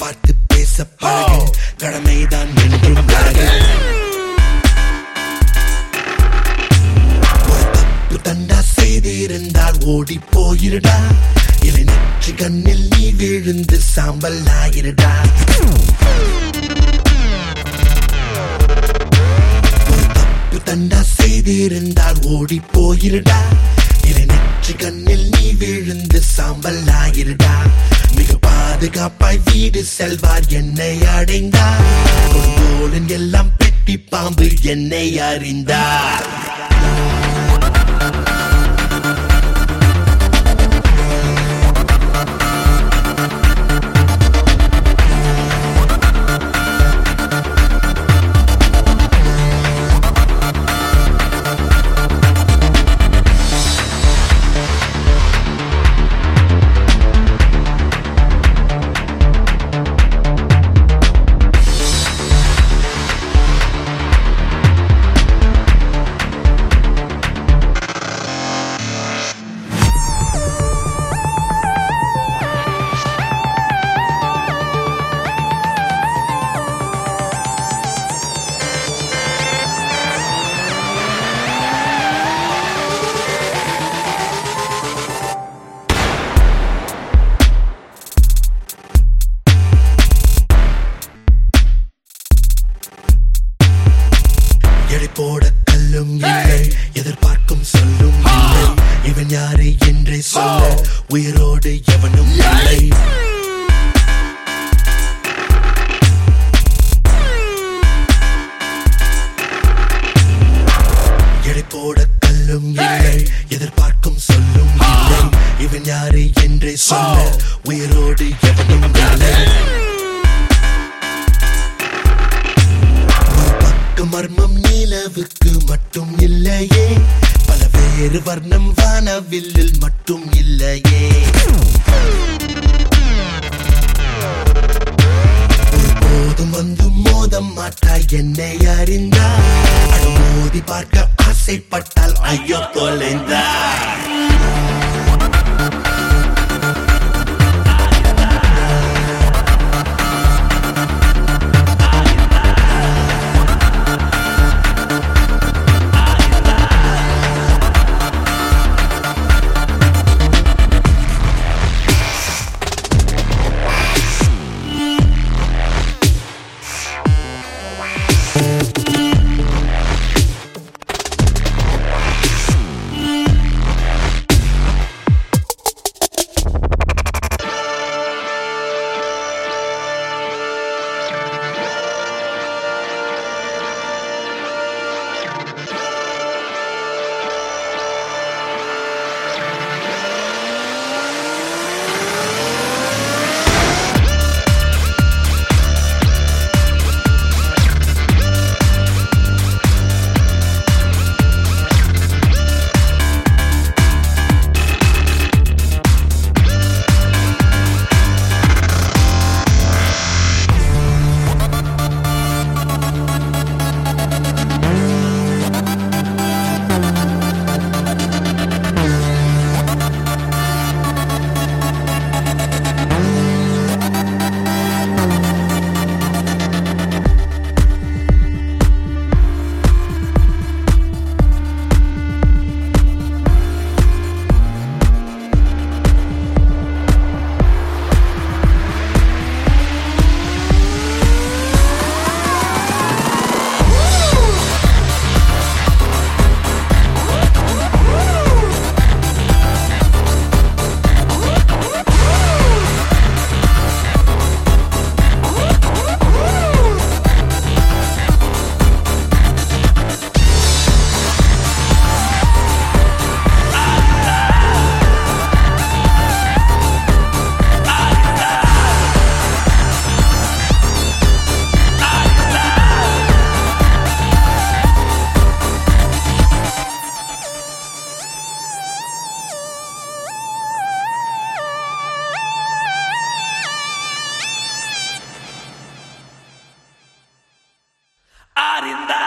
பார்த்து பேச பழகு கடமைதான் என்றும் அழகு ஒரு தப்பு தண்டா செய்திருந்தால் ஓடி போயிருடா இல்லை நெற்றி கண்ணில் நீ விழுந்து சாம்பல் ஆயிருடா ஒரு தப்பு தண்டா செய்திருந்தால் ஓடி போயிருடா இல்லை நெற்றி கண்ணில் நீ விழுந்து சாம்பல் ஆயிருடா மிக பாதுகாப்பாய் வீடு செல்வார் என்னை அடைந்தார் கொடுங்கோலன் எல்லாம் பெட்டி பாம்பு என்னை அறிந்தார் எடை போட கல்லும் இல்லை எதிர்பார்க்கும் சொல்லும் இல்லை இவன் யாரு என்றே சொல்ல உயிரோடு எவனும் இல்லை எடை போட கல்லும் இல்லை எதிர்பார்க்கும் சொல்லும் இல்லை இவன் யாரு என்றே சொல்ல உயிரோடு எவனும் இல்லை ஒரு பக்க மர்மம் நிலவுக்கு மட்டும் இல்லையே பல வேறு வர்ணம் வானவில்லில் மட்டும் இல்லையே போதும் வந்து மோதம் மாட்டாய் என்னை அறிந்தார் அட மோதி பார்க்க ஆசைப்பட்டால் ஐயோ தொலைந்தார் அறிந்தார்